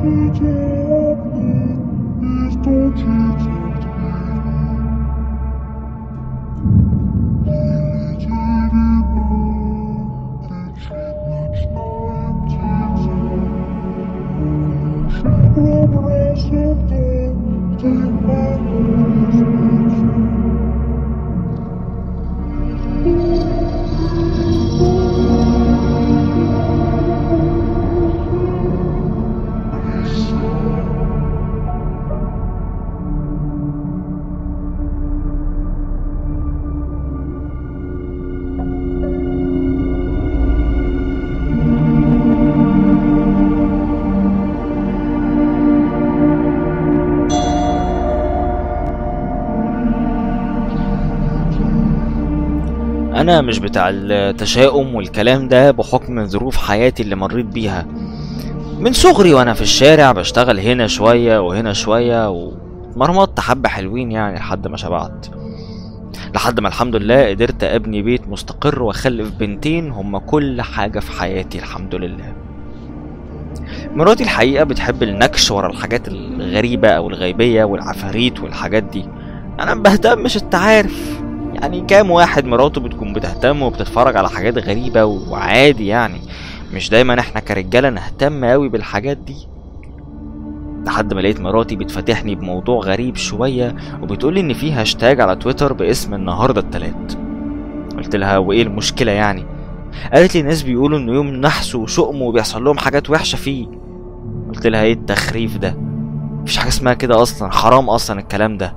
انا مش بتاع التشاؤم والكلام ده بحكم ظروف حياتي اللي مريت بيها من صغري وانا في الشارع بشتغل هنا شوية وهنا شوية ومرمطت حبة حلوين يعني لحد ما شبعت لحد ما الحمد لله قدرت ابني بيت مستقر واخلف بنتين هما كل حاجة في حياتي الحمد لله مراتي الحقيقة بتحب النكش ورا الحاجات الغريبة او الغيبية والعفاريت والحاجات دي انا ما بهتمش انت عارف يعني كام واحد مراته بتكون بتهتم وبتتفرج على حاجات غريبة وعادي يعني مش دايما احنا كرجالة نهتم قوي بالحاجات دي لحد ما لقيت مراتي بتفتحني بموضوع غريب شوية وبتقولي ان في هاشتاج على تويتر باسم النهاردة التلات قلت لها وايه المشكلة يعني قالت لي الناس بيقولوا انه يوم نحس وشؤم وبيحصل لهم حاجات وحشة فيه قلت لها ايه التخريف ده مفيش حاجة اسمها كده اصلا حرام اصلا الكلام ده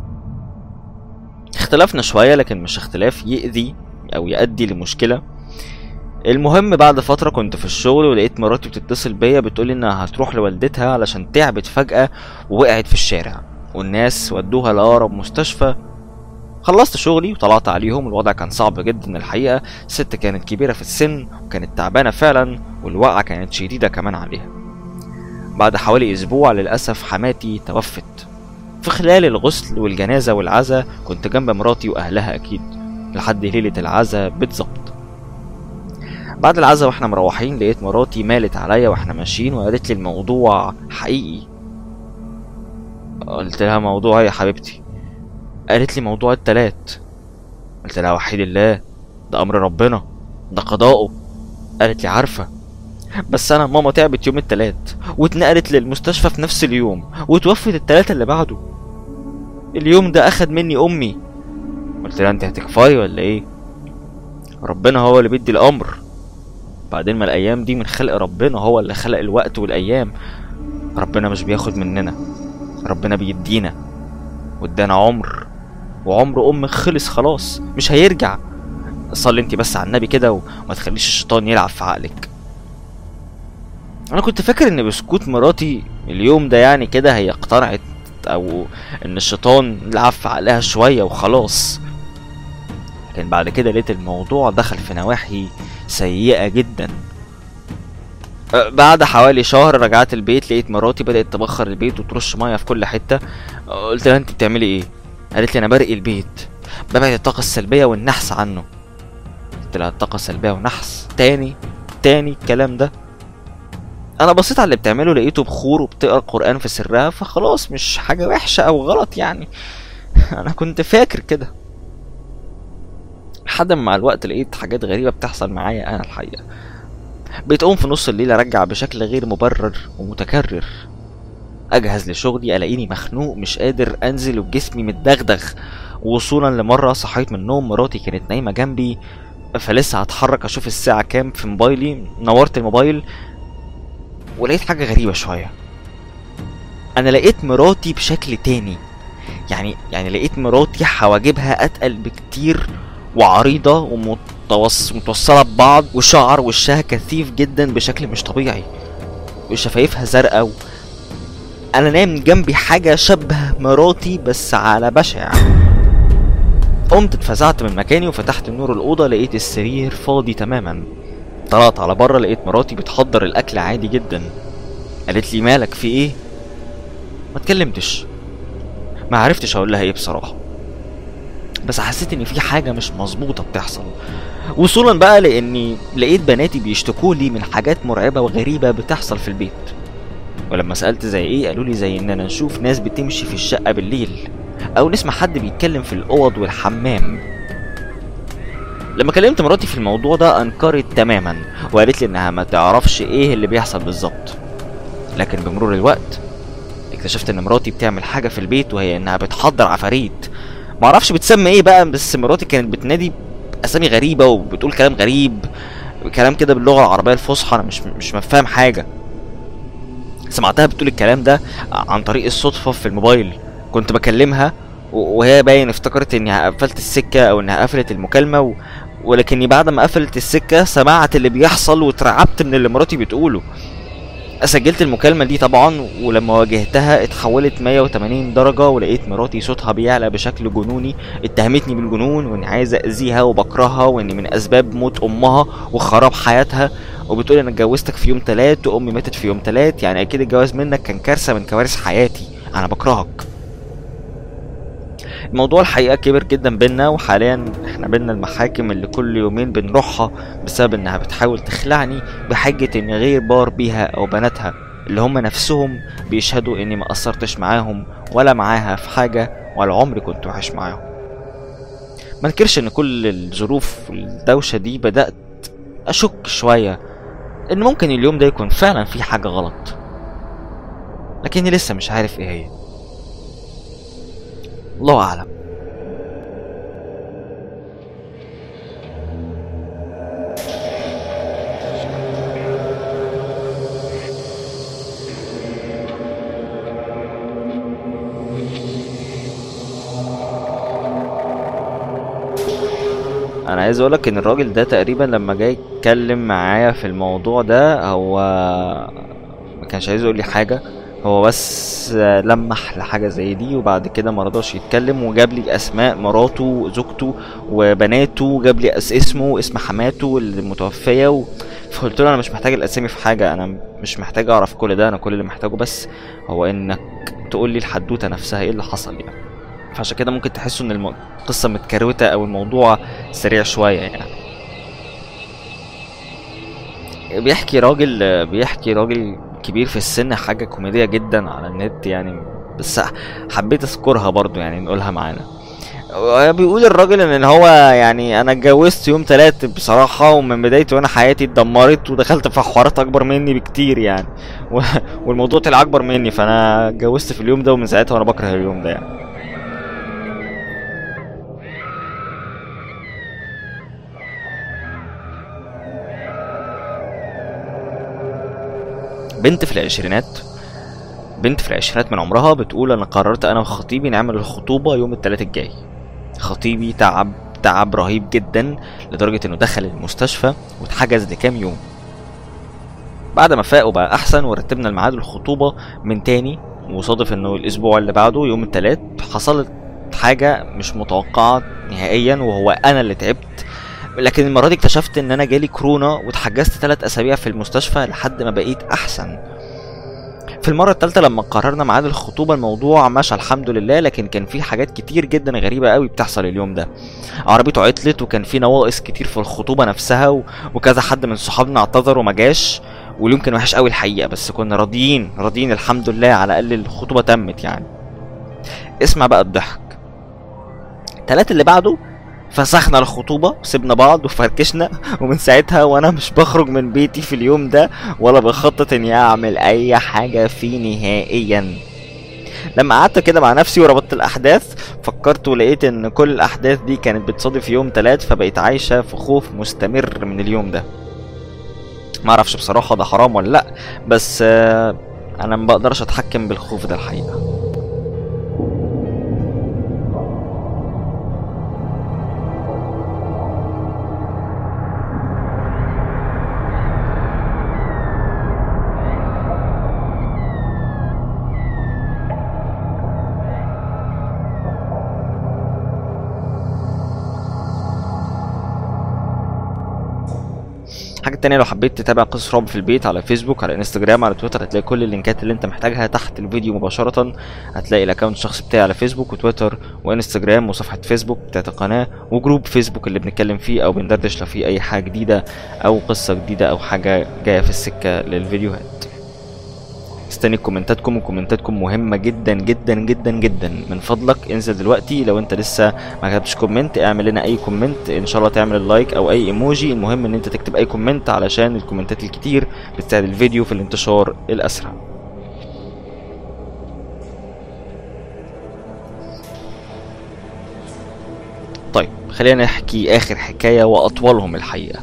اختلفنا شوية لكن مش اختلاف يأذي أو يؤدي لمشكلة المهم بعد فترة كنت في الشغل ولقيت مراتي بتتصل بيا بتقولي انها هتروح لوالدتها علشان تعبت فجأة ووقعت في الشارع والناس ودوها لأقرب مستشفى خلصت شغلي وطلعت عليهم الوضع كان صعب جدا الحقيقة الست كانت كبيرة في السن وكانت تعبانة فعلا والوقعة كانت شديدة كمان عليها بعد حوالي أسبوع للأسف حماتي توفت في خلال الغسل والجنازة والعزا كنت جنب مراتي وأهلها أكيد لحد ليلة العزا بالظبط بعد العزا واحنا مروحين لقيت مراتي مالت عليا واحنا ماشيين وقالت لي الموضوع حقيقي قلت لها موضوع ايه يا حبيبتي قالت لي موضوع التلات قلت لها وحيد الله ده امر ربنا ده قضاؤه قالت لي عارفه بس انا ماما تعبت يوم التلات واتنقلت للمستشفى في نفس اليوم وتوفت التلاتة اللي بعده اليوم ده اخد مني امي قلت لها انت هتكفاي ولا ايه ربنا هو اللي بيدي الامر بعدين ما الايام دي من خلق ربنا هو اللي خلق الوقت والايام ربنا مش بياخد مننا ربنا بيدينا وادانا عمر وعمر امك خلص خلاص مش هيرجع صلي انت بس على النبي كده وما تخليش الشيطان يلعب في عقلك انا كنت فاكر ان بسكوت مراتي اليوم ده يعني كده هي اقتنعت او ان الشيطان لعب في عقلها شوية وخلاص لكن بعد كده لقيت الموضوع دخل في نواحي سيئة جدا أه، بعد حوالي شهر رجعت البيت لقيت مراتي بدأت تبخر البيت وترش مية في كل حتة أه، قلت لها انت بتعملي ايه قالت لي انا برقي البيت ببعد الطاقة السلبية والنحس عنه قلت لها الطاقة السلبية ونحس تاني تاني الكلام ده انا بصيت على اللي بتعمله لقيته بخور وبتقرا القران في سرها فخلاص مش حاجه وحشه او غلط يعني انا كنت فاكر كده لحد ما مع الوقت لقيت حاجات غريبه بتحصل معايا انا الحقيقه بقيت اقوم في نص الليل ارجع بشكل غير مبرر ومتكرر اجهز لشغلي الاقيني مخنوق مش قادر انزل وجسمي متدغدغ وصولا لمره صحيت من النوم مراتي كانت نايمه جنبي فلسه هتحرك اشوف الساعه كام في موبايلي نورت الموبايل ولقيت حاجة غريبة شوية أنا لقيت مراتي بشكل تاني يعني يعني لقيت مراتي حواجبها أتقل بكتير وعريضة ومتوص متوصلة ببعض وشعر وشها كثيف جدا بشكل مش طبيعي وشفايفها زرقاء و... أنا نايم جنبي حاجة شبه مراتي بس على بشع قمت اتفزعت من مكاني وفتحت نور الأوضة لقيت السرير فاضي تماما طلعت على بره لقيت مراتي بتحضر الاكل عادي جدا قالت لي مالك في ايه ما اتكلمتش ما عرفتش اقول لها ايه بصراحه بس حسيت ان في حاجه مش مظبوطه بتحصل وصولا بقى لاني لقيت بناتي بيشتكوا لي من حاجات مرعبه وغريبه بتحصل في البيت ولما سالت زي ايه قالوا لي زي اننا نشوف ناس بتمشي في الشقه بالليل او نسمع حد بيتكلم في الاوض والحمام لما كلمت مراتي في الموضوع ده انكرت تماما وقالت لي انها ما تعرفش ايه اللي بيحصل بالظبط لكن بمرور الوقت اكتشفت ان مراتي بتعمل حاجه في البيت وهي انها بتحضر عفاريت معرفش بتسمى ايه بقى بس مراتي كانت بتنادي اسامي غريبه وبتقول كلام غريب كلام كده باللغه العربيه الفصحى انا مش مش فاهم حاجه سمعتها بتقول الكلام ده عن طريق الصدفه في الموبايل كنت بكلمها و- وهي باين افتكرت اني قفلت السكه او انها قفلت المكالمه و... ولكني بعد ما قفلت السكه سمعت اللي بيحصل واترعبت من اللي مراتي بتقوله سجلت المكالمة دي طبعا ولما واجهتها اتحولت 180 درجة ولقيت مراتي صوتها بيعلى بشكل جنوني اتهمتني بالجنون واني عايز اذيها وبكرهها واني من اسباب موت امها وخراب حياتها وبتقول انا اتجوزتك في يوم تلات وامي ماتت في يوم تلات يعني اكيد الجواز منك كان كارثة من كوارث حياتي انا بكرهك الموضوع الحقيقة كبر جدا بينا وحاليا احنا بينا المحاكم اللي كل يومين بنروحها بسبب انها بتحاول تخلعني بحجة اني غير بار بيها او بناتها اللي هم نفسهم بيشهدوا اني ما قصرتش معاهم ولا معاها في حاجة ولا عمري كنت وحش معاهم ما انكرش ان كل الظروف والدوشة دي بدأت اشك شوية ان ممكن اليوم ده يكون فعلا في حاجة غلط لكني لسه مش عارف ايه هي الله اعلم انا عايز اقولك ان الراجل ده تقريبا لما جاي يتكلم معايا في الموضوع ده هو ما كانش عايز يقول لي حاجه هو بس لمح لحاجه زي دي وبعد كده ما رضاش يتكلم وجاب لي اسماء مراته وزوجته وبناته جاب لي أس اسمه اسم حماته المتوفيه و... فقلت له انا مش محتاج الاسامي في حاجه انا مش محتاج اعرف كل ده انا كل اللي محتاجه بس هو انك تقول لي الحدوته نفسها ايه اللي حصل يعني فعشان كده ممكن تحسوا ان الم- القصه متكروته او الموضوع سريع شويه يعني بيحكي راجل بيحكي راجل كبير في السن حاجة كوميدية جدا على النت يعني بس حبيت اذكرها برضو يعني نقولها معانا بيقول الراجل ان هو يعني انا اتجوزت يوم تلات بصراحة ومن بدايته وانا حياتي اتدمرت ودخلت في حوارات اكبر مني بكتير يعني و- والموضوع طلع اكبر مني فانا اتجوزت في اليوم ده ومن ساعتها وانا بكره اليوم ده يعني بنت في العشرينات بنت في العشرينات من عمرها بتقول انا قررت انا وخطيبي نعمل الخطوبة يوم التلات الجاي خطيبي تعب تعب رهيب جدا لدرجة انه دخل المستشفى واتحجز لكام يوم بعد ما فاق وبقى احسن ورتبنا الميعاد الخطوبة من تاني وصادف انه الاسبوع اللي بعده يوم التلات حصلت حاجة مش متوقعة نهائيا وهو انا اللي تعبت لكن المرة دي اكتشفت ان انا جالي كورونا واتحجزت ثلاث اسابيع في المستشفى لحد ما بقيت احسن في المرة التالتة لما قررنا ميعاد الخطوبة الموضوع مشى الحمد لله لكن كان في حاجات كتير جدا غريبة قوي بتحصل اليوم ده عربيته عطلت وكان في نواقص كتير في الخطوبة نفسها و... وكذا حد من صحابنا اعتذر وما جاش واليوم كان وحش قوي الحقيقة بس كنا راضيين راضيين الحمد لله على الأقل الخطوبة تمت يعني اسمع بقى الضحك التلات اللي بعده فسخنا الخطوبة وسيبنا بعض وفركشنا ومن ساعتها وانا مش بخرج من بيتي في اليوم ده ولا بخطط اني اعمل اي حاجة فيه نهائيا لما قعدت كده مع نفسي وربطت الاحداث فكرت ولقيت ان كل الاحداث دي كانت بتصادف يوم تلات فبقيت عايشة في خوف مستمر من اليوم ده معرفش بصراحة ده حرام ولا لا بس آه، انا ما بقدرش اتحكم بالخوف ده الحقيقة الحاجة التانية لو حبيت تتابع قصص رعب في البيت على فيسبوك على انستجرام على تويتر هتلاقي كل اللينكات اللي انت محتاجها تحت الفيديو مباشرة هتلاقي الاكونت الشخصي بتاعي على فيسبوك وتويتر وانستجرام وصفحة فيسبوك بتاعت القناة وجروب فيسبوك اللي بنتكلم فيه او بندردش لو في اي حاجة جديدة او قصة جديدة او حاجة جاية في السكة للفيديوهات مستني كومنتاتكم وكومنتاتكم مهمة جدا جدا جدا جدا من فضلك انزل دلوقتي لو انت لسه ما كتبتش كومنت اعمل لنا اي كومنت ان شاء الله تعمل اللايك او اي ايموجي المهم ان انت تكتب اي كومنت علشان الكومنتات الكتير بتساعد الفيديو في الانتشار الاسرع طيب خلينا نحكي اخر حكاية واطولهم الحقيقة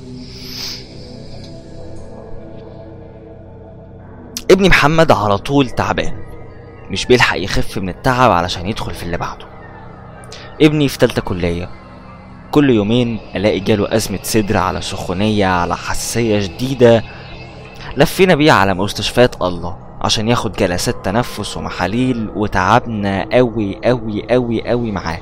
ابني محمد على طول تعبان مش بيلحق يخف من التعب علشان يدخل في اللي بعده ابني في تالتة كلية كل يومين الاقي جاله ازمة صدر على سخونية على حساسية شديدة لفينا بيه على مستشفيات الله عشان ياخد جلسات تنفس ومحاليل وتعبنا قوي قوي قوي قوي معاه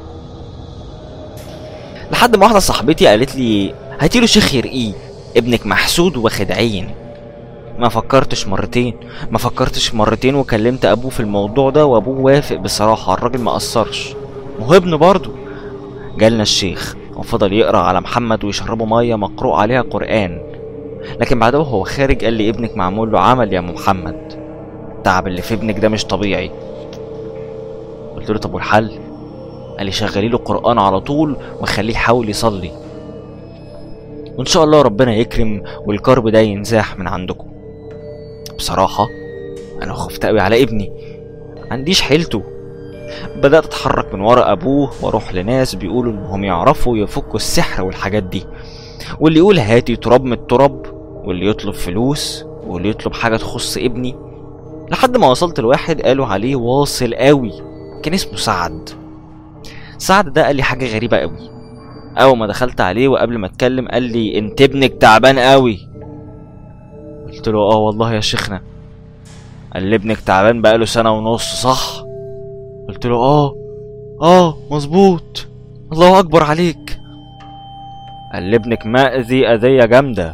لحد ما واحدة صاحبتي قالت لي هاتيله شيخ يرقيه ابنك محسود واخد عين ما فكرتش مرتين ما فكرتش مرتين وكلمت ابوه في الموضوع ده وابوه وافق بصراحة الراجل ما قصرش ما هو ابنه برضه جالنا الشيخ وفضل يقرا على محمد ويشربه ميه مقروء عليها قران لكن بعدها وهو خارج قال لي ابنك معمول له عمل يا ام محمد التعب اللي في ابنك ده مش طبيعي قلت له طب والحل قال لي شغلي له قران على طول وخليه يحاول يصلي وان شاء الله ربنا يكرم والكرب ده ينزاح من عندكم بصراحه انا خفت قوي على ابني عنديش حيلته بدأت أتحرك من ورا أبوه وأروح لناس بيقولوا إنهم يعرفوا يفكوا السحر والحاجات دي واللي يقول هاتي تراب من التراب واللي يطلب فلوس واللي يطلب حاجة تخص ابني لحد ما وصلت لواحد قالوا عليه واصل قوي كان اسمه سعد سعد ده قال لي حاجة غريبة قوي أول ما دخلت عليه وقبل ما أتكلم قال لي أنت ابنك تعبان قوي قلت له اه والله يا شيخنا قال لي ابنك تعبان بقاله سنة ونص صح قلت له اه اه مظبوط الله اكبر عليك قال لي ابنك مأذي اذية جامدة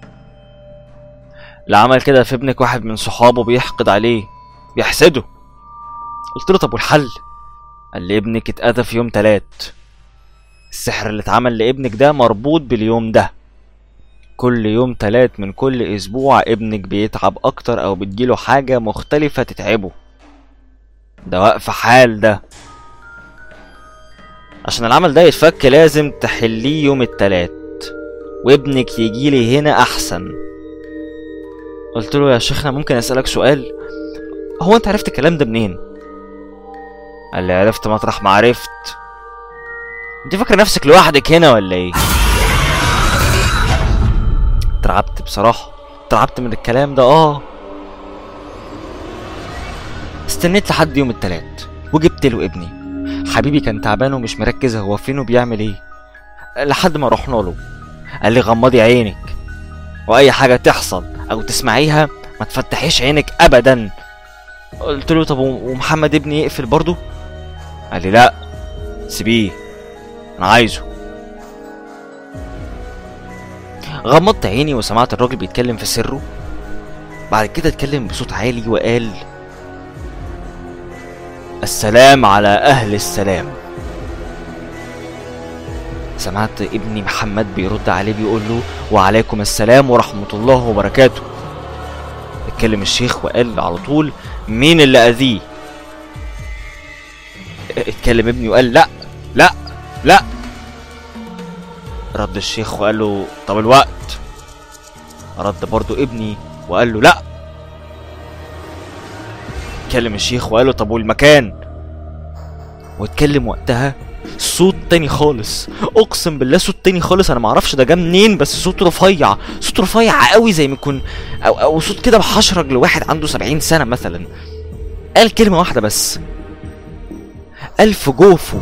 اللي عمل كده في ابنك واحد من صحابه بيحقد عليه بيحسده قلت له طب والحل قال لي ابنك اتأذى في يوم تلات السحر اللي اتعمل لابنك ده مربوط باليوم ده كل يوم تلات من كل اسبوع ابنك بيتعب اكتر او بتجيله حاجة مختلفة تتعبه ده واقف حال ده عشان العمل ده يتفك لازم تحليه يوم التلات وابنك يجيلي هنا احسن قلت له يا شيخنا ممكن اسالك سؤال هو انت عرفت الكلام ده منين قال لي عرفت مطرح ما عرفت انت فاكر نفسك لوحدك هنا ولا ايه اترعبت بصراحه اترعبت من الكلام ده اه استنيت لحد يوم التلات وجبت له ابني حبيبي كان تعبان ومش مركز هو فين وبيعمل ايه لحد ما رحنا له قال لي غمضي عينك واي حاجه تحصل او تسمعيها ما تفتحيش عينك ابدا قلت له طب ومحمد ابني يقفل برضه قال لي لا سيبيه انا عايزه غمضت عيني وسمعت الراجل بيتكلم في سره بعد كده اتكلم بصوت عالي وقال السلام على أهل السلام سمعت ابني محمد بيرد عليه بيقول له وعليكم السلام ورحمة الله وبركاته اتكلم الشيخ وقال على طول مين اللي أذيه اتكلم ابني وقال لا لا لا رد الشيخ وقال له طب الوقت رد برضو ابني وقال له لا اتكلم الشيخ وقال له طب والمكان واتكلم وقتها صوت تاني خالص اقسم بالله صوت تاني خالص انا معرفش ده جه منين بس صوت رفيع صوت رفيع قوي زي ما يكون او او صوت كده محشرج لواحد عنده سبعين سنه مثلا قال كلمه واحده بس قال في جوفه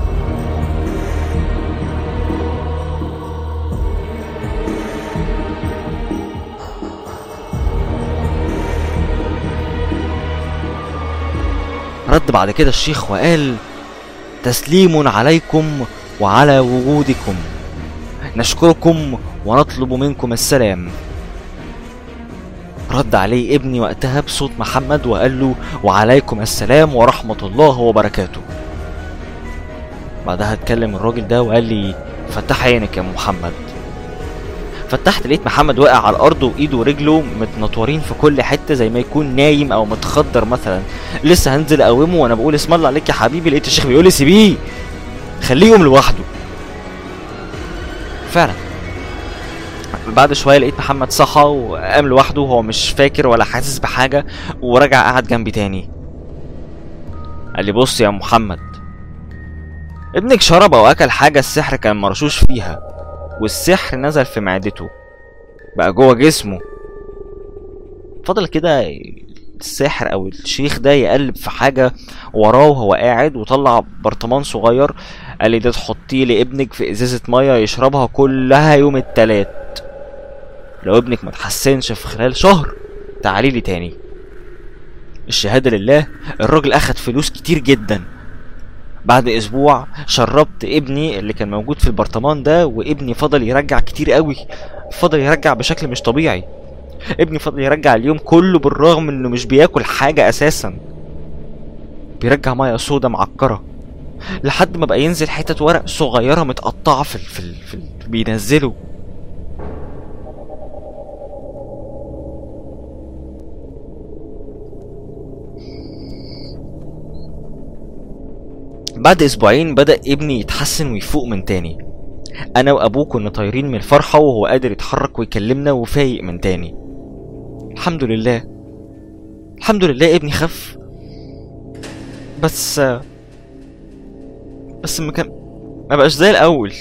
رد بعد كده الشيخ وقال تسليم عليكم وعلى وجودكم نشكركم ونطلب منكم السلام رد عليه ابني وقتها بصوت محمد وقال له وعليكم السلام ورحمة الله وبركاته بعدها اتكلم الراجل ده وقال لي فتح عينك يا محمد فتحت لقيت محمد واقع على الارض وايده ورجله متنطورين في كل حته زي ما يكون نايم او متخدر مثلا لسه هنزل اقومه وانا بقول اسم الله عليك يا حبيبي لقيت الشيخ بيقول لي سيبيه خليه يقوم لوحده فعلا بعد شويه لقيت محمد صحى وقام لوحده وهو مش فاكر ولا حاسس بحاجه ورجع قعد جنبي تاني قال لي بص يا محمد ابنك شرب او اكل حاجه السحر كان مرشوش فيها والسحر نزل في معدته بقى جوه جسمه فضل كده الساحر او الشيخ ده يقلب في حاجه وراه وهو قاعد وطلع برطمان صغير قال لي ده تحطيه لابنك في ازازه ميه يشربها كلها يوم التلات لو ابنك ما تحسنش في خلال شهر تعالي لي تاني الشهاده لله الراجل اخد فلوس كتير جدا بعد اسبوع شربت ابني اللي كان موجود في البرطمان ده وابني فضل يرجع كتير قوي فضل يرجع بشكل مش طبيعي ابني فضل يرجع اليوم كله بالرغم انه مش بياكل حاجة اساسا بيرجع ميه سودا معكرة لحد ما بقى ينزل حتت ورق صغيرة متقطعة في ال في, ال في ال بينزله بعد اسبوعين بدأ ابني يتحسن ويفوق من تاني انا وابوه كنا طايرين من الفرحة وهو قادر يتحرك ويكلمنا وفايق من تاني الحمد لله الحمد لله ابني خف بس بس ما كان ما بقاش زي الاول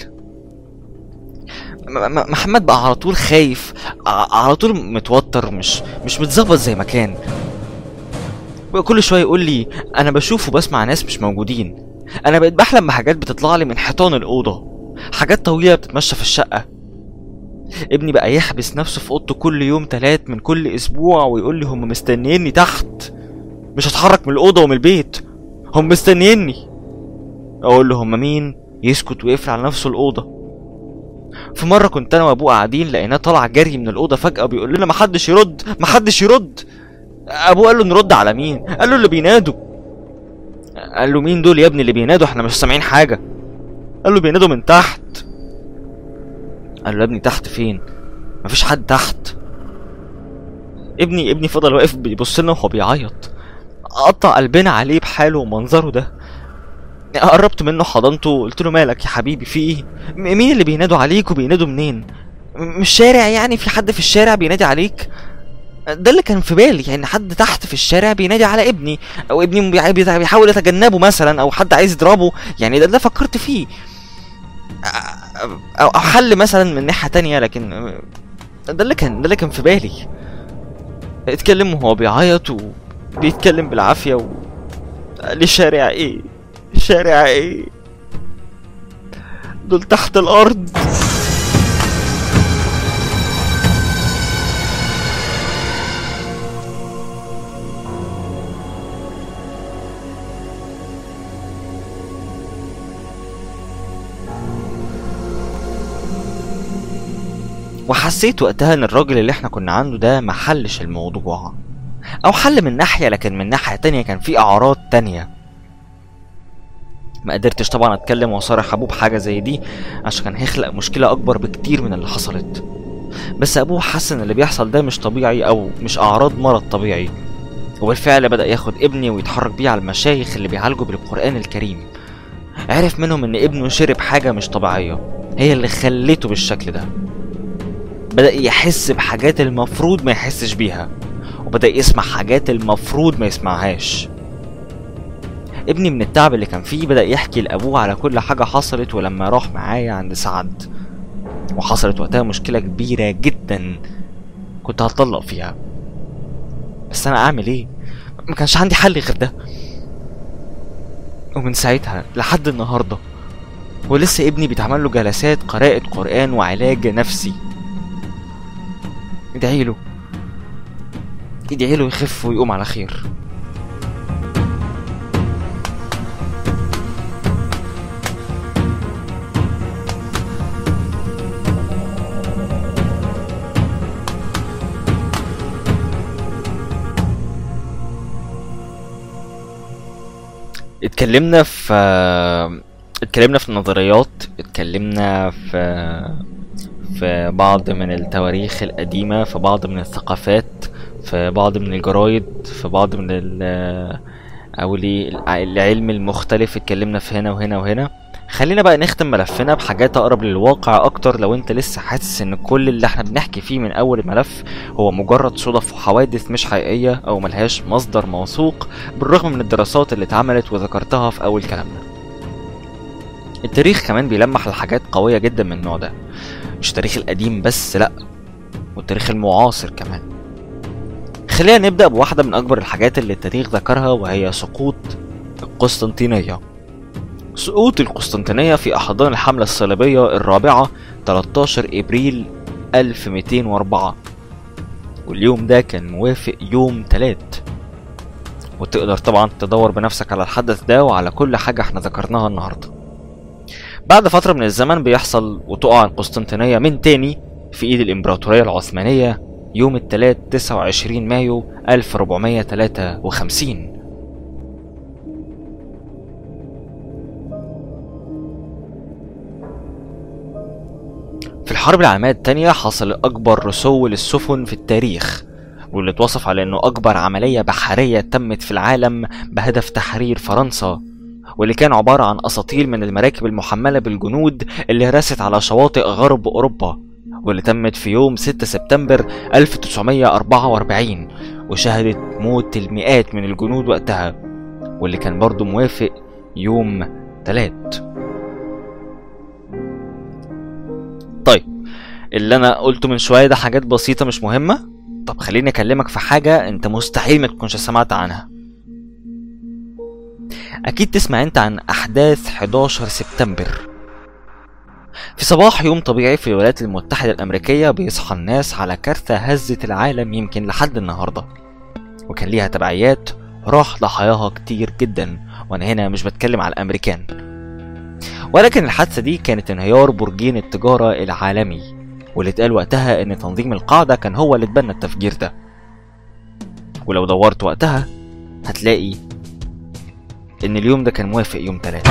م- م- محمد بقى على طول خايف ع- على طول متوتر مش مش متظبط زي ما كان بقى كل شويه يقول لي انا بشوف وبسمع ناس مش موجودين انا بقيت بحلم بحاجات بتطلع لي من حيطان الاوضه حاجات طويله بتتمشى في الشقه ابني بقى يحبس نفسه في اوضته كل يوم تلات من كل اسبوع ويقول لي هم مستنيني تحت مش هتحرك من الاوضه ومن البيت هم مستنيني اقول له هم مين يسكت ويقفل على نفسه الاوضه في مره كنت انا وابوه قاعدين لقيناه طالع جري من الاوضه فجاه بيقول لنا محدش يرد محدش يرد ابوه قال له نرد على مين قال له اللي بينادوا قال له مين دول يا ابني اللي بينادوا احنا مش سامعين حاجه قال له بينادوا من تحت قال له يا ابني تحت فين مفيش حد تحت ابني ابني فضل واقف بيبص لنا وهو بيعيط قطع قلبنا عليه بحاله ومنظره ده قربت منه حضنته قلت له مالك يا حبيبي في ايه م- مين اللي بينادوا عليك وبينادوا منين م- مش شارع يعني في حد في الشارع بينادي عليك ده اللي كان في بالي يعني حد تحت في الشارع بينادي على ابني او ابني بيع- بيع- بيحاول يتجنبه مثلا او حد عايز يضربه يعني ده اللي فكرت فيه او أو حل مثلا من ناحيه تانية لكن ده اللي كان ده اللي كان في بالي اتكلم وهو بيعيط وبيتكلم بالعافيه و... قال لي شارع ايه شارع ايه دول تحت الارض وحسيت وقتها ان الراجل اللي احنا كنا عنده ده محلش الموضوع او حل من ناحية لكن من ناحية تانية كان في اعراض تانية ما قدرتش طبعا اتكلم واصارح ابوه بحاجة زي دي عشان كان هيخلق مشكلة اكبر بكتير من اللي حصلت بس ابوه حس ان اللي بيحصل ده مش طبيعي او مش اعراض مرض طبيعي وبالفعل بدأ ياخد ابني ويتحرك بيه على المشايخ اللي بيعالجوا بالقرآن الكريم عرف منهم ان ابنه شرب حاجة مش طبيعية هي اللي خلته بالشكل ده بدأ يحس بحاجات المفروض ما يحسش بيها وبدأ يسمع حاجات المفروض ما يسمعهاش ابني من التعب اللي كان فيه بدأ يحكي لأبوه على كل حاجة حصلت ولما راح معايا عند سعد وحصلت وقتها مشكلة كبيرة جدا كنت هتطلق فيها بس أنا أعمل إيه؟ ما كانش عندي حل غير ده ومن ساعتها لحد النهاردة ولسه ابني بيتعمل له جلسات قراءة قرآن وعلاج نفسي ادعي له ادعي له يخف ويقوم على خير اتكلمنا في اتكلمنا في النظريات اتكلمنا في في بعض من التواريخ القديمة في بعض من الثقافات في بعض من الجرايد في بعض من ال أو ليه الع- العلم المختلف اتكلمنا في هنا وهنا وهنا خلينا بقى نختم ملفنا بحاجات أقرب للواقع أكتر لو أنت لسه حاسس إن كل اللي احنا بنحكي فيه من أول الملف هو مجرد صدف وحوادث مش حقيقية أو ملهاش مصدر موثوق بالرغم من الدراسات اللي اتعملت وذكرتها في أول كلامنا التاريخ كمان بيلمح لحاجات قوية جدا من النوع ده مش التاريخ القديم بس لأ والتاريخ المعاصر كمان خلينا نبدأ بواحدة من أكبر الحاجات اللي التاريخ ذكرها وهي سقوط القسطنطينية سقوط القسطنطينية في أحضان الحملة الصليبية الرابعة 13 إبريل 1204 واليوم ده كان موافق يوم تلات وتقدر طبعا تدور بنفسك على الحدث ده وعلى كل حاجة احنا ذكرناها النهاردة بعد فترة من الزمن بيحصل وتقع القسطنطينية من تاني في ايد الامبراطورية العثمانية يوم التلات 29 مايو 1453 في الحرب العالمية التانية حصل أكبر رسو للسفن في التاريخ واللي اتوصف على إنه أكبر عملية بحرية تمت في العالم بهدف تحرير فرنسا واللي كان عبارة عن أساطيل من المراكب المحملة بالجنود اللي رست على شواطئ غرب أوروبا واللي تمت في يوم 6 سبتمبر 1944 وشهدت موت المئات من الجنود وقتها واللي كان برضه موافق يوم تلات طيب اللي انا قلته من شويه ده حاجات بسيطه مش مهمه طب خليني اكلمك في حاجه انت مستحيل ما تكونش سمعت عنها اكيد تسمع انت عن احداث 11 سبتمبر في صباح يوم طبيعي في الولايات المتحدة الأمريكية بيصحى الناس على كارثة هزت العالم يمكن لحد النهاردة وكان ليها تبعيات راح ضحاياها كتير جدا وأنا هنا مش بتكلم على الأمريكان ولكن الحادثة دي كانت انهيار برجين التجارة العالمي واللي اتقال وقتها ان تنظيم القاعدة كان هو اللي اتبنى التفجير ده ولو دورت وقتها هتلاقي ان اليوم ده كان موافق يوم تلاتة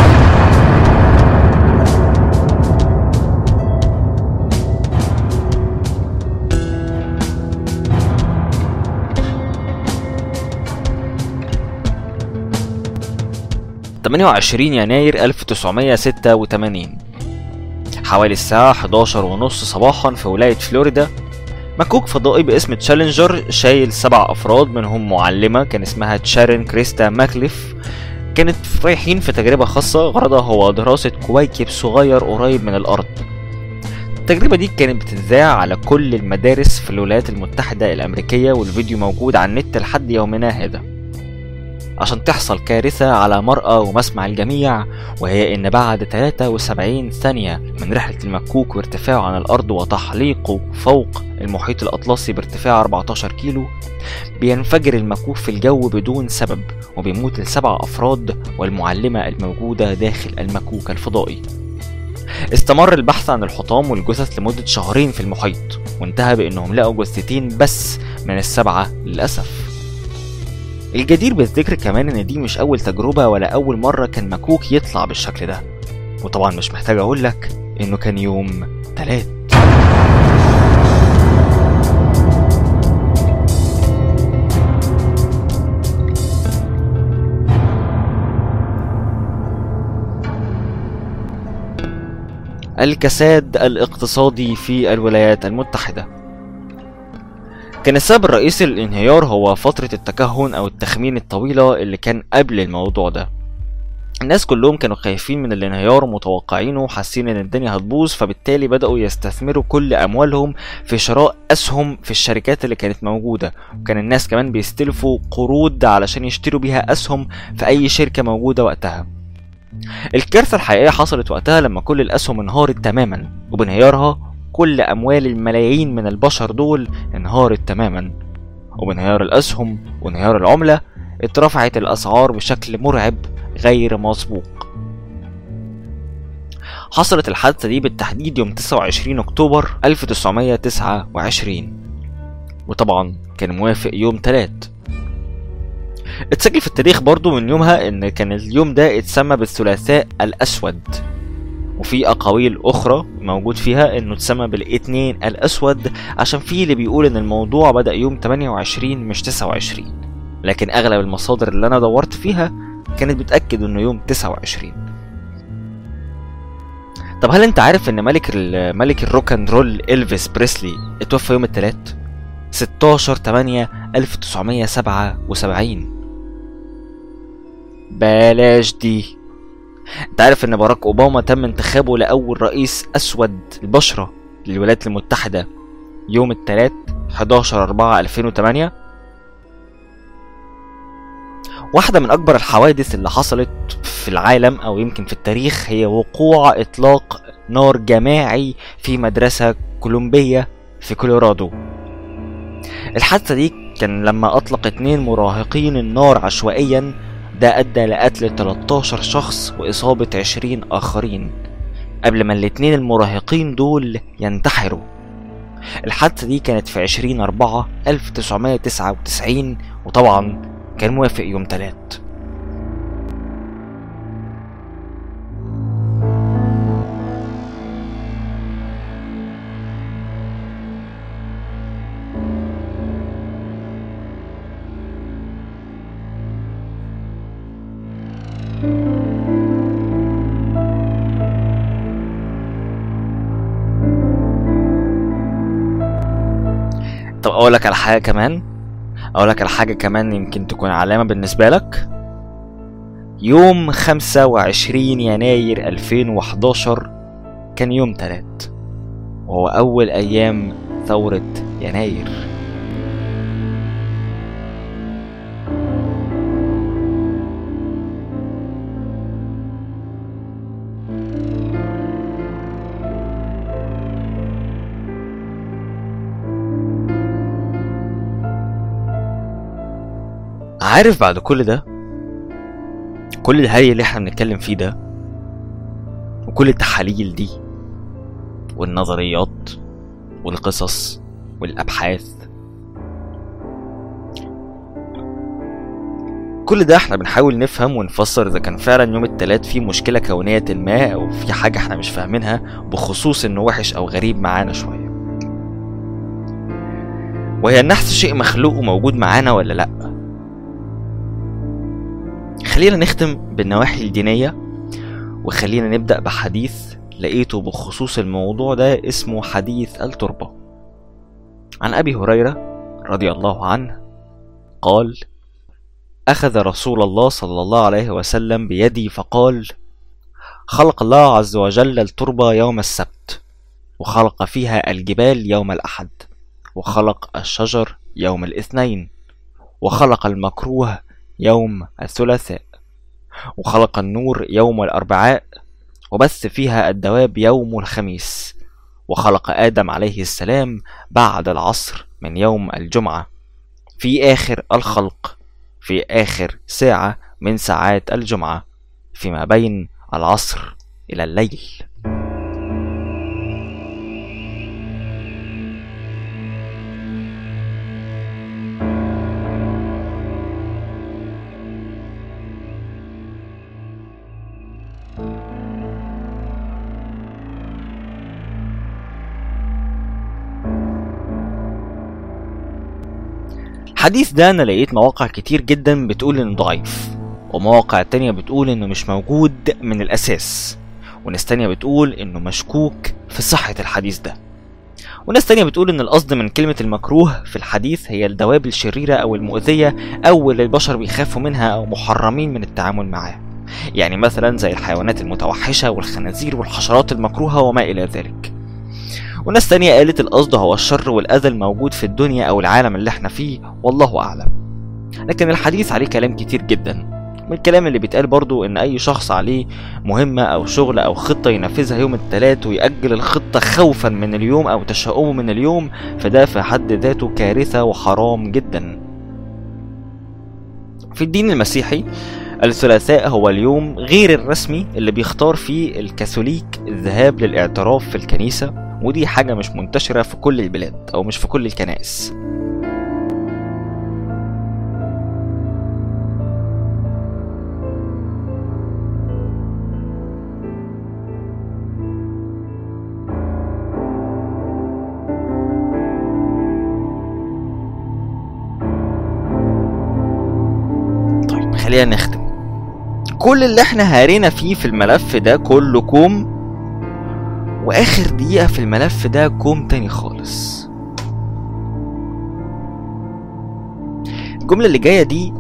تمانية وعشرين يناير ألف تسعمية ستة وتمانين حوالي الساعة 11 ونص صباحا في ولاية فلوريدا مكوك فضائي باسم تشالنجر شايل سبع أفراد منهم معلمة كان اسمها تشارين كريستا ماكليف كانت رايحين في تجربة خاصة غرضها هو دراسة كويكب صغير قريب من الأرض التجربة دي كانت بتتذاع على كل المدارس في الولايات المتحدة الأمريكية والفيديو موجود على النت لحد يومنا هذا عشان تحصل كارثة على مرأى ومسمع الجميع وهي إن بعد 73 ثانية من رحلة المكوك وارتفاعه عن الأرض وتحليقه فوق المحيط الأطلسي بارتفاع 14 كيلو بينفجر المكوك في الجو بدون سبب وبيموت السبع أفراد والمعلمة الموجودة داخل المكوك الفضائي استمر البحث عن الحطام والجثث لمدة شهرين في المحيط وانتهى بأنهم لقوا جثتين بس من السبعة للأسف الجدير بالذكر كمان ان دي مش اول تجربة ولا اول مرة كان مكوك يطلع بالشكل ده وطبعا مش محتاج اقولك انه كان يوم تلات الكساد الاقتصادي في الولايات المتحده كان السبب الرئيسي للانهيار هو فترة التكهن أو التخمين الطويلة اللي كان قبل الموضوع ده الناس كلهم كانوا خايفين من الانهيار ومتوقعينه وحاسين ان الدنيا هتبوظ فبالتالي بدأوا يستثمروا كل أموالهم في شراء أسهم في الشركات اللي كانت موجودة وكان الناس كمان بيستلفوا قروض علشان يشتروا بيها أسهم في أي شركة موجودة وقتها الكارثة الحقيقية حصلت وقتها لما كل الأسهم انهارت تماما وبانهيارها كل أموال الملايين من البشر دول انهارت تماما وبانهيار الأسهم وانهيار العملة اترفعت الأسعار بشكل مرعب غير مسبوق حصلت الحادثة دي بالتحديد يوم 29 أكتوبر 1929 وطبعا كان موافق يوم تلات اتسجل في التاريخ برضو من يومها ان كان اليوم ده اتسمى بالثلاثاء الأسود وفي أقاويل أخرى موجود فيها إنه اتسمى بالاثنين الأسود عشان في اللي بيقول إن الموضوع بدأ يوم 28 مش 29 لكن أغلب المصادر اللي أنا دورت فيها كانت بتأكد إنه يوم 29 طب هل أنت عارف إن ملك ال- ملك الروك اند رول إلفيس بريسلي اتوفى يوم الثلاث 16 8 1977 بلاش دي انت عارف ان باراك اوباما تم انتخابه لاول رئيس اسود البشره للولايات المتحده يوم الثلاث 11 4 2008 واحدة من أكبر الحوادث اللي حصلت في العالم أو يمكن في التاريخ هي وقوع إطلاق نار جماعي في مدرسة كولومبية في كولورادو الحادثة دي كان لما أطلق اتنين مراهقين النار عشوائيا ده أدى لقتل 13 شخص وإصابة 20 آخرين قبل ما الاتنين المراهقين دول ينتحروا الحادثة دي كانت في 20 4 1999 وطبعا كان موافق يوم تلات طب اقول لك على حاجه كمان اقول لك على حاجه كمان يمكن تكون علامه بالنسبه لك يوم 25 يناير 2011 كان يوم تلات وهو اول ايام ثوره يناير عارف بعد كل ده كل الهري اللي احنا بنتكلم فيه ده وكل التحاليل دي والنظريات والقصص والابحاث كل ده احنا بنحاول نفهم ونفسر اذا كان فعلا يوم التلات فيه مشكلة كونية ما او في حاجة احنا مش فاهمينها بخصوص انه وحش او غريب معانا شوية وهي النحس شيء مخلوق وموجود معانا ولا لأ خلينا نختم بالنواحي الدينية وخلينا نبدأ بحديث لقيته بخصوص الموضوع ده اسمه حديث التربة عن أبي هريرة رضي الله عنه قال أخذ رسول الله صلى الله عليه وسلم بيدي فقال خلق الله عز وجل التربة يوم السبت وخلق فيها الجبال يوم الأحد وخلق الشجر يوم الاثنين وخلق المكروه يوم الثلاثاء وخلق النور يوم الأربعاء وبث فيها الدواب يوم الخميس وخلق آدم عليه السلام بعد العصر من يوم الجمعة في آخر الخلق في آخر ساعة من ساعات الجمعة فيما بين العصر إلى الليل الحديث ده انا لقيت مواقع كتير جدا بتقول انه ضعيف ومواقع تانية بتقول انه مش موجود من الاساس وناس تانية بتقول انه مشكوك في صحة الحديث ده وناس تانية بتقول ان القصد من كلمة المكروه في الحديث هي الدواب الشريرة او المؤذية او اللي البشر بيخافوا منها او محرمين من التعامل معاها يعني مثلا زي الحيوانات المتوحشة والخنازير والحشرات المكروهة وما الى ذلك وناس تانية قالت القصد هو الشر والأذى الموجود في الدنيا أو العالم اللي احنا فيه والله أعلم لكن الحديث عليه كلام كتير جدا من الكلام اللي بيتقال برضو ان اي شخص عليه مهمة او شغل او خطة ينفذها يوم التلات ويأجل الخطة خوفا من اليوم او تشاؤمه من اليوم فده في حد ذاته كارثة وحرام جدا في الدين المسيحي الثلاثاء هو اليوم غير الرسمي اللي بيختار فيه الكاثوليك الذهاب للاعتراف في الكنيسة ودي حاجة مش منتشرة في كل البلاد أو مش في كل الكنائس خلينا نختم كل اللي احنا هارينا فيه في الملف ده كله كوم واخر دقيقة في الملف ده كوم تاني خالص الجملة اللي جاية دي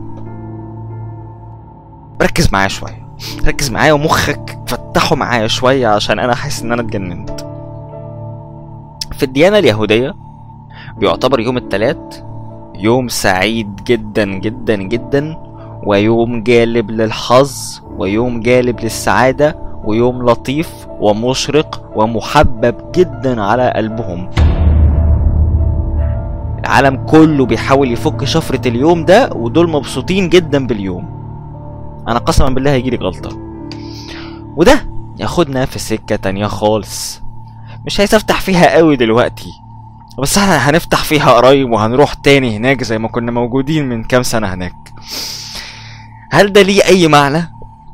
ركز معايا شوية ركز معايا ومخك فتحه معايا شوية عشان انا حاسس ان انا اتجننت في الديانة اليهودية بيعتبر يوم التلات يوم سعيد جدا جدا جدا ويوم جالب للحظ ويوم جالب للسعادة ويوم لطيف ومشرق ومحبب جدا على قلبهم العالم كله بيحاول يفك شفرة اليوم ده ودول مبسوطين جدا باليوم انا قسما بالله هيجيلي غلطة وده ياخدنا في سكة تانية خالص مش عايز افتح فيها قوي دلوقتي بس احنا هنفتح فيها قريب وهنروح تاني هناك زي ما كنا موجودين من كام سنة هناك هل ده ليه اي معنى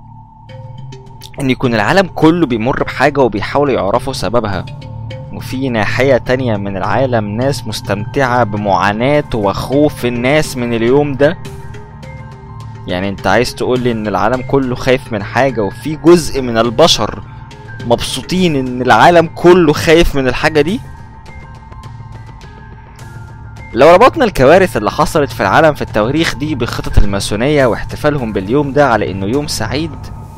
ان يكون العالم كله بيمر بحاجة وبيحاولوا يعرفوا سببها وفي ناحية تانية من العالم ناس مستمتعة بمعاناة وخوف الناس من اليوم ده يعني انت عايز تقولي ان العالم كله خايف من حاجة وفي جزء من البشر مبسوطين ان العالم كله خايف من الحاجة دي لو ربطنا الكوارث اللي حصلت في العالم في التواريخ دي بخطط الماسونية واحتفالهم باليوم ده على انه يوم سعيد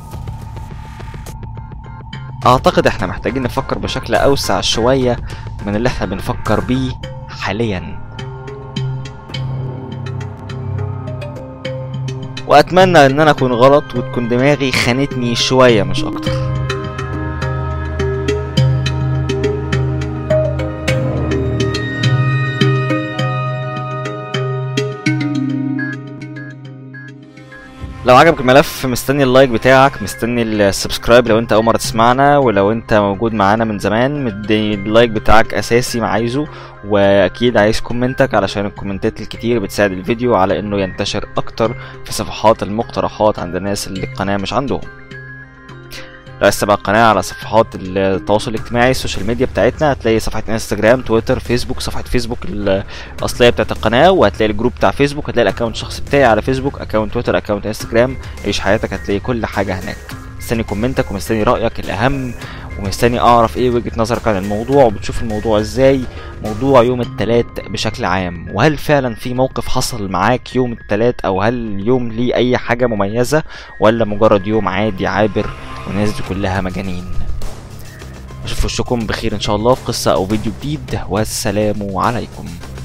اعتقد احنا محتاجين نفكر بشكل اوسع شوية من اللي احنا بنفكر بيه حاليا واتمنى ان انا اكون غلط وتكون دماغي خانتني شوية مش اكتر لو عجبك الملف مستني اللايك بتاعك مستني السبسكرايب لو انت اول مره تسمعنا ولو انت موجود معانا من زمان مدي اللايك بتاعك اساسي ما عايزه واكيد عايز كومنتك علشان الكومنتات الكتير بتساعد الفيديو على انه ينتشر اكتر في صفحات المقترحات عند الناس اللي القناه مش عندهم لو عايز تتابع القناة على صفحات التواصل الاجتماعي السوشيال ميديا بتاعتنا هتلاقي صفحة انستجرام تويتر فيسبوك صفحة فيسبوك الأصلية بتاعت القناة وهتلاقي الجروب بتاع فيسبوك هتلاقي الأكونت الشخصي بتاعي على فيسبوك أكونت تويتر أكونت انستجرام عيش حياتك هتلاقي كل حاجة هناك مستني كومنتك ومستني رأيك الأهم ومستني أعرف إيه وجهة نظرك عن الموضوع وبتشوف الموضوع إزاي موضوع يوم التلات بشكل عام وهل فعلا في موقف حصل معاك يوم التلات أو هل اليوم ليه أي حاجة مميزة ولا مجرد يوم عادي عابر والناس دي كلها مجانين اشوف وشكم بخير ان شاء الله في قصة او فيديو جديد والسلام عليكم